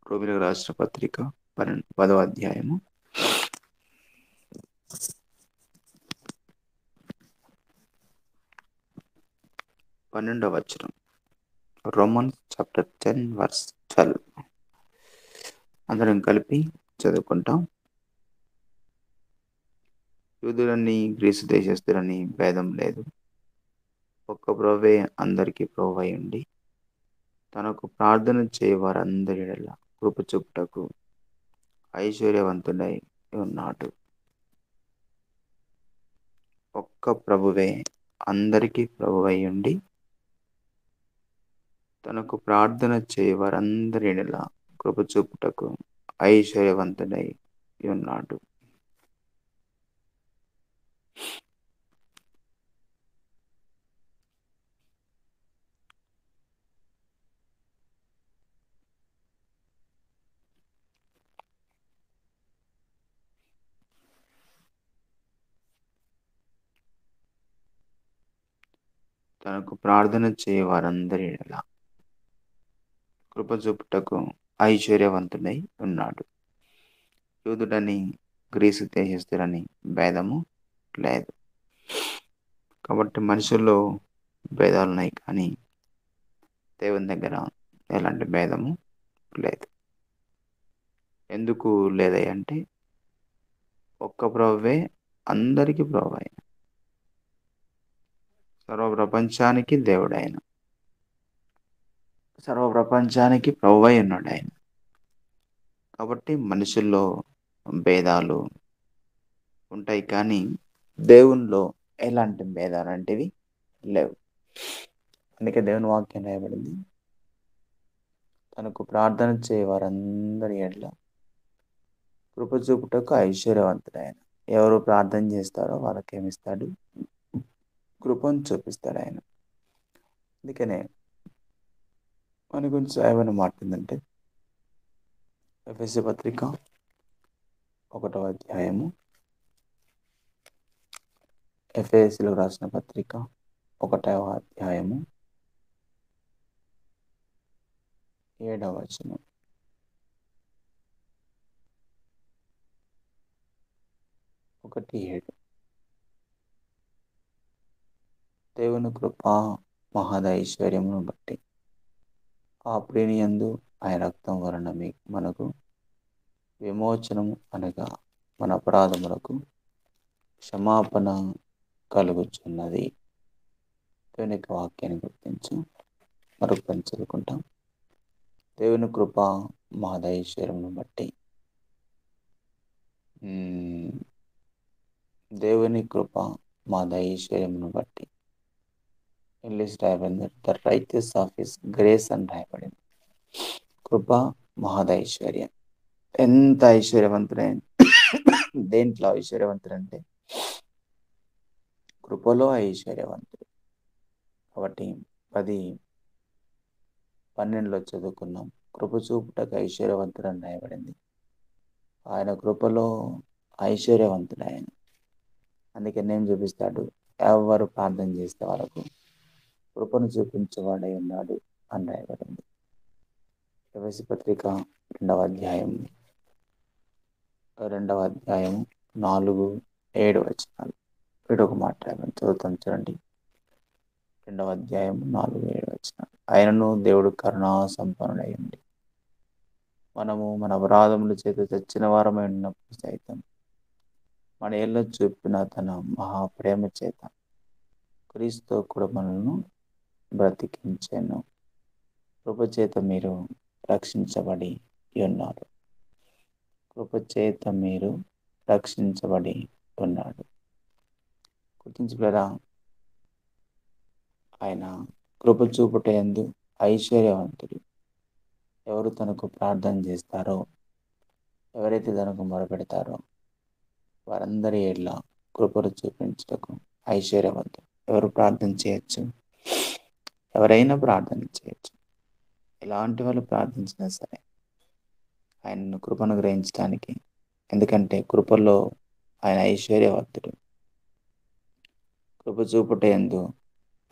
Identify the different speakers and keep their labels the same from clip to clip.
Speaker 1: రోమిలకు రాసిన పత్రిక పన్నెండు పదవ అధ్యాయము పన్నెండవ వచనం Roman chapter ten verse twelve అందరం కలిపి చదువుకుంటాం యూదులని గ్రీసు దేశస్తులని భేదం లేదు ఒక్క ప్రభే అందరికీ ప్రభు అయి ఉండి తనకు ప్రార్థన చేయవారందరి ఎడల కృప చూపుటకు ఐశ్వర్యవంతుడై ఉన్నాడు ఒక్క ప్రభువే అందరికీ ప్రభు అయి ఉండి తనకు ప్రార్థన చేయవారందరి ఎడల కృప చూపుటకు ఐశ్వర్యవంతుడై ఉన్నాడు తనకు ప్రార్థన చేయవారందరి ఎడల కృప చూపుటకు ఐశ్వర్యవంతుడై ఉన్నాడు యూదుడని గ్రీసు దేశస్తుడని భేదము లేదు కాబట్టి మనుషుల్లో భేదాలు ఉన్నాయి కానీ దేవుని దగ్గర ఎలాంటి భేదము లేదు ఎందుకు లేదంటే ఒక్క ప్రభువే అందరికీ ప్రభు ఆయన సర్వ ప్రపంచానికి దేవుడు ఆయన సర్వ ప్రపంచానికి ప్రభు అయి ఉన్నాడు ఆయన కాబట్టి మనుషుల్లో భేదాలు ఉంటాయి కానీ దేవునిలో ఎలాంటి భేదాలు అంటివి లేవు అందుకే దేవుని వాక్యం రాయబడింది తనకు ప్రార్థన చేయవారందరి ఎడ్ల కృప చూపుటకు ఐశ్వర్యవంతుడు ఆయన ఎవరు ప్రార్థన చేస్తారో వాళ్ళకి ఏమిస్తాడు కృపను చూపిస్తాడు ఆయన అందుకనే మన గురించి ఏమైనా మాట్లాడిందంటే ఎఫ్ఎస్సి పత్రిక ఒకటవ అధ్యాయము ఎఫ్ఎస్సిలో రాసిన పత్రిక ఒకటవ అధ్యాయము ఏడవ వచనం ఒకటి ఏడు దేవుని కృప మహదైశ్వర్యమును బట్టి ఆ ప్రేణియందు ఆయన రక్తం వలన మీ మనకు విమోచనము అనగా మన అపరాధములకు క్షమాపణ కలుగుచున్నది దేవుని యొక్క వాక్యాన్ని గుర్తించు మరొక పని చదువుకుంటాం దేవుని కృప మహదైశ్వర్యమును బట్టి దేవుని కృప మా దైశ్వర్యమును బట్టి ఇంగ్లీష్ రాయబడింది the righteous of his grace అని రాయబడింది కృప మహదైశ్వర్యం ఎంత ఐశ్వర్యవంతుడైన దేంట్లో ఐశ్వర్యవంతుడంటే కృపలో ఐశ్వర్యవంతుడు కాబట్టి పది పన్నెండులో చదువుకున్నాం కృప చూపుటకు ఐశ్వర్యవంతుడు అని రాయబడింది ఆయన కృపలో ఐశ్వర్యవంతుడు ఆయన అందుకే నేను చూపిస్తాడు ఎవరు ప్రార్థన చేస్తే వాళ్ళకు కృపను చూపించేవాడై ఉన్నాడు అని రాయబడింది ఎవసి పత్రిక రెండవ అధ్యాయం రెండవ అధ్యాయం నాలుగు ఏడు వచనాలు వీడు ఒక మాట చదువుతాం చూడండి రెండవ అధ్యాయం నాలుగు ఏడు వచనాలు ఆయనను దేవుడు కరుణా సంపన్నుడై ఉండి మనము మన అపరాధముల చేత చచ్చిన వారమై ఉన్నప్పుడు సైతం మన ఏళ్ళ చూపిన తన మహాప్రేమ చేత క్రీస్తు కూడా మనల్ని బ్రతికించాను కృపచేత మీరు రక్షించబడి ఉన్నారు కృపచేత మీరు రక్షించబడి ఉన్నాడు గుర్తించగలరా ఆయన కృప చూపుట ఎందు ఐశ్వర్యవంతుడు ఎవరు తనకు ప్రార్థన చేస్తారో ఎవరైతే తనకు మొరపెడతారో వారందరి ఏళ్ళ కృపను చూపించటకు ఐశ్వర్యవంతుడు ఎవరు ప్రార్థన చేయొచ్చు ఎవరైనా ప్రార్థన చేయొచ్చు ఎలాంటి వాళ్ళు ప్రార్థించినా సరే ఆయనను కృపను గ్రహించడానికి ఎందుకంటే కృపలో ఆయన ఐశ్వర్యవంతుడు కృప చూపుట ఎందు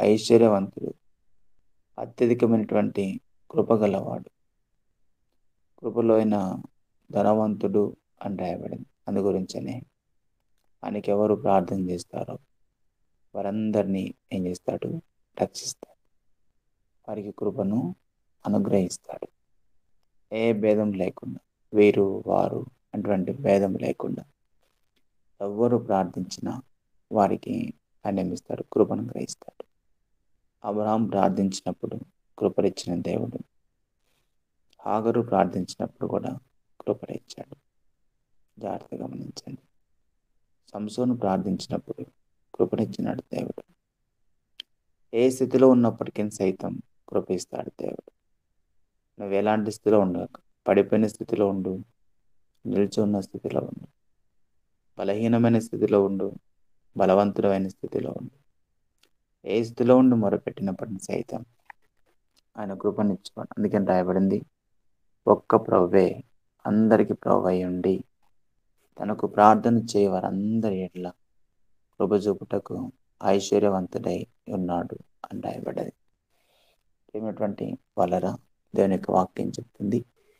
Speaker 1: ఐశ్వర్యవంతుడు అత్యధికమైనటువంటి కృపగలవాడు కృపలో అయిన ధనవంతుడు అని రాయబడింది అందు గురించనే ఆయనకి ఎవరు ప్రార్థన చేస్తారో వారందరినీ ఏం చేస్తాడు రక్షిస్తాడు వారికి కృపను అనుగ్రహిస్తాడు ఏ భేదం లేకుండా వీరు వారు అటువంటి భేదం లేకుండా ఎవ్వరు ప్రార్థించినా వారికి ఆయన ఇస్తాడు కృపను గ్రహిస్తాడు అబ్రహాం ప్రార్థించినప్పుడు కృపనిచ్చిన దేవుడు హాగరు ప్రార్థించినప్పుడు కూడా కృపనిచ్చాడు జాగ్రత్త గమనించండి సంసోను ప్రార్థించినప్పుడు కృపనిచ్చినాడు దేవుడు ఏ స్థితిలో ఉన్నప్పటికీ సైతం కృపిస్తాడు దేవుడు నువ్వు ఎలాంటి స్థితిలో ఉండక పడిపోయిన స్థితిలో ఉండు నిలిచి ఉన్న స్థితిలో ఉండు బలహీనమైన స్థితిలో ఉండు బలవంతుడమైన స్థితిలో ఉండు ఏ స్థితిలో ఉండి మొరపెట్టినప్పటిని సైతం ఆయన కృపనిచ్చుకోండి అందుకని రాయబడింది ఒక్క ప్రవ్వే అందరికి ప్రవ్వ ఉండి తనకు ప్రార్థన చేయవారందరి ఎట్లా కృప చూపుటకు ఐశ్వర్యవంతుడై ఉన్నాడు అని రాయబడ్డది ఏమిటువంటి వలర దేవుని యొక్క వాక్యం చెప్తుంది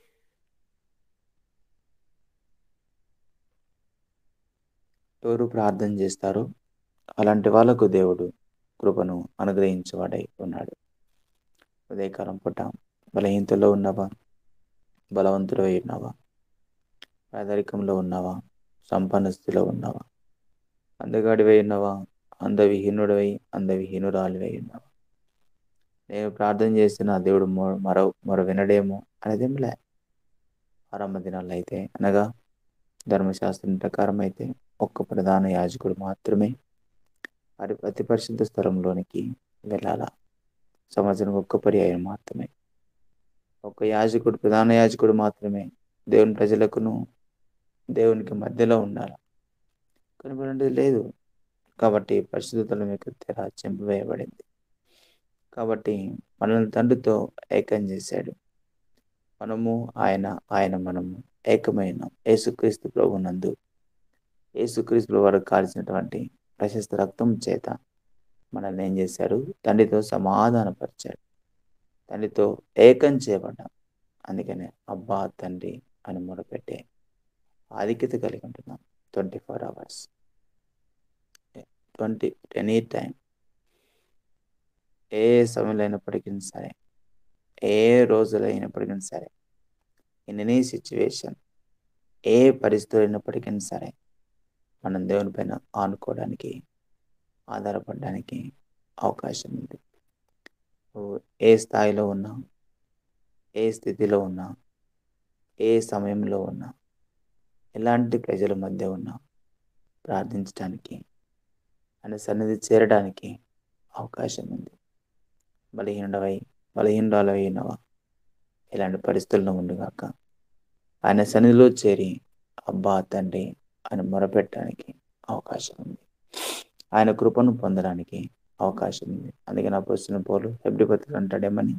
Speaker 1: ఎవరు ప్రార్థన చేస్తారో అలాంటి వాళ్ళకు దేవుడు కృపను అనుగ్రహించేవాడై ఉన్నాడు ఉదయకాలం పూట బలహీనతలో ఉన్నవా బలవంతుడై ఉన్నావా పేదరికంలో ఉన్నావా సంపన్న స్థితిలో ఉన్నావా అందగాడివై ఉన్నావా అందవిహీనుడివై అందవిహీనురాలివై ఉన్నావా నేను ప్రార్థన చేసిన దేవుడు మరో మరో వినడేమో అనేదేంలే ఆరంభ దినాల్లో అయితే అనగా ధర్మశాస్త్రం ప్రకారం అయితే ఒక్క ప్రధాన యాజకుడు మాత్రమే అది అతి పరిశుద్ధ స్థలంలోనికి వెళ్ళాల సంవత్సరం ఒక్క పర్యాయం మాత్రమే ఒక యాజకుడు ప్రధాన యాజకుడు మాత్రమే దేవుని ప్రజలకును దేవునికి మధ్యలో ఉండాలి కనబడి లేదు కాబట్టి పరిశుద్ధతల మీకు తెర చెంపివేయబడింది కాబట్టి మనల్ని తండ్రితో ఏకం చేశాడు మనము ఆయన ఆయన మనము ఏకమైన యేసుక్రీస్తు ప్రభునందు యేసుక్రీస్తు వారు కాల్చినటువంటి ప్రశస్త రక్తం చేత మనల్ని ఏం చేశాడు తండ్రితో సమాధానపరిచాడు తండ్రితో ఏకం చేయబడ్డాం అందుకనే అబ్బా తండ్రి అని మొదలుపెట్టే ఆధిక్యత కలిగి ఉంటున్నాం twenty four hours twenty any time ఏ సమయంలో అయినప్పటికీ సరే ఏ రోజులు అయినప్పటికీ సరే ఇన్ ఎనీ సిచ్యువేషన్ ఏ పరిస్థితులు అయినప్పటికీ సరే మనం దేవుని పైన ఆనుకోవడానికి ఆధారపడడానికి అవకాశం ఉంది ఏ స్థాయిలో ఉన్నా ఏ స్థితిలో ఉన్నా ఏ సమయంలో ఉన్నా ఎలాంటి ప్రజల మధ్య ఉన్నా ప్రార్థించడానికి ఆయన సన్నిధి చేరడానికి అవకాశం ఉంది బలహీనుడవై బలహీనురాలవై ఉన్నవా ఇలాంటి పరిస్థితుల్లో ఉండుగాక ఆయన సన్నిధిలో చేరి అబ్బా తండ్రి అని మొరపెట్టడానికి అవకాశం ఉంది ఆయన కృపను పొందడానికి అవకాశం ఉంది అందుకే నా పొస్తున్న పోలు హెబ్రిపత్రులు అంటాడేమని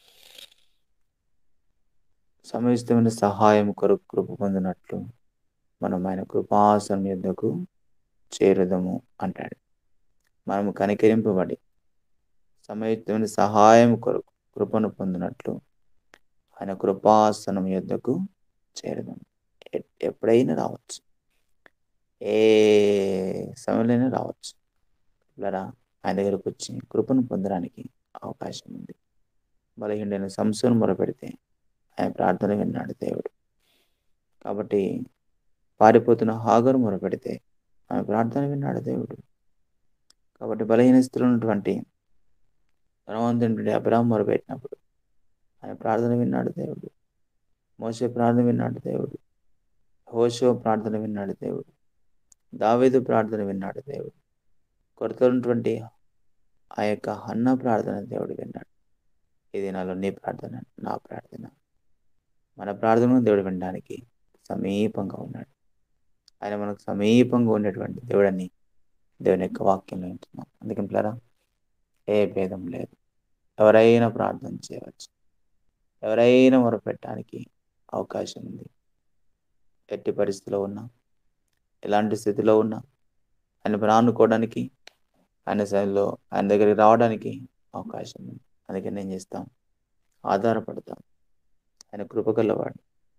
Speaker 1: సమస్తమైన సహాయం కొరకు కృప పొందినట్లు మనం ఆయన కృపాసనం యుద్ధకు చేరుదము అంటాడు మనము కనికరింపబడి సమయుక్తమైన సహాయం కొరకు కృపను పొందినట్లు ఆయన కృపాసనం యుద్ధకు చేరదాం ఎప్పుడైనా రావచ్చు ఏ సమయంలోనే రావచ్చు ఇలా ఆయన దగ్గరకు వచ్చి కృపను పొందడానికి అవకాశం ఉంది బలహీనైన సంస్థను మొరపెడితే ఆయన ప్రార్థన విన్నాడు దేవుడు కాబట్టి పారిపోతున్న హాగరు మొరపెడితే ఆయన ప్రార్థన విన్నాడు దేవుడు కాబట్టి బలహీన స్థితిలో ఉన్నటువంటి ధనవంతుడి అబ్రాహం మొరపెట్టినప్పుడు ఆయన ప్రార్థన విన్నాడు దేవుడు మోసే ప్రార్థన విన్నాడు దేవుడు హోషో ప్రార్థన విన్నాడు దేవుడు దావేదు ప్రార్థన విన్నాడు దేవుడు కొరతలున్నటువంటి ఆ యొక్క అన్న ప్రార్థన దేవుడు విన్నాడు ఇది నాలో నీ ప్రార్థన నా ప్రార్థన మన ప్రార్థనను దేవుడు వినడానికి సమీపంగా ఉన్నాడు ఆయన మనకు సమీపంగా ఉండేటువంటి దేవుడని దేవుని యొక్క వాక్యంలో వింటున్నాం అందుకని పిల్లరా ఏ భేదం లేదు ఎవరైనా ప్రార్థన చేయవచ్చు ఎవరైనా మొరపెట్టడానికి అవకాశం ఉంది ఎట్టి పరిస్థితిలో ఉన్నా ఎలాంటి స్థితిలో ఉన్నా ఆయన ప్రాణుకోవడానికి ఆయన శైలిలో ఆయన దగ్గరికి రావడానికి అవకాశం ఉంది అందుకని ఏం చేస్తాం ఆధారపడతాం ఆయన కృపగలవాడు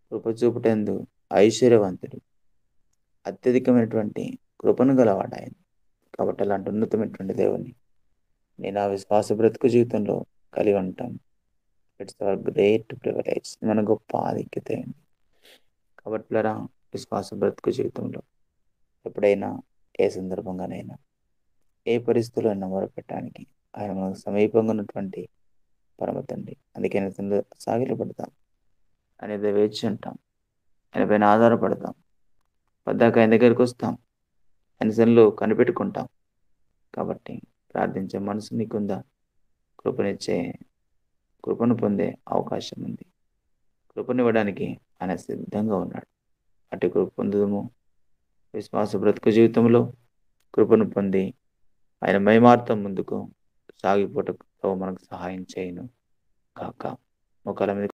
Speaker 1: కృప చూపుటందు ఐశ్వర్యవంతుడు అత్యధికమైనటువంటి కృపను గలవాడు ఆయన కాబట్టి అలాంటి ఉన్నతమైనటువంటి దేవుని నేను ఆ విశ్వాస బ్రతుకు జీవితంలో కలిగి ఉంటాం ఇట్స్ అవర్ గ్రేట్ ప్రివిలేజ్ మన గొప్ప ఆధిక్యత అయింది కాబట్టి పిల్లరా విశ్వాస బ్రతుకు జీవితంలో ఎప్పుడైనా ఏ సందర్భంగానైనా ఏ పరిస్థితుల్లో అయినా మొరపెట్టడానికి ఆయన మనకు సమీపంగా ఉన్నటువంటి పరమ తండ్రి అందుకే ఆయన తండ్రి సాగిలపడతాం అనేది వేచి ఉంటాం ఆయన పైన ఆధారపడతాం పద్దాక ఆయన దగ్గరికి వస్తాం ఆయన సన్నిలో కనిపెట్టుకుంటాం కాబట్టి ప్రార్థించే మనసు నీకుందా కృపనిచ్చే కృపను పొందే అవకాశం ఉంది కృపనివ్వడానికి ఆయన సిద్ధంగా ఉన్నాడు అటు కృప పొందుదము విశ్వాస బ్రతుకు జీవితంలో కృపను పొంది ఆయన మైమార్తం ముందుకు సాగిపోటకు మనకు సహాయం చేయను కాక ఒకళ్ళ మీద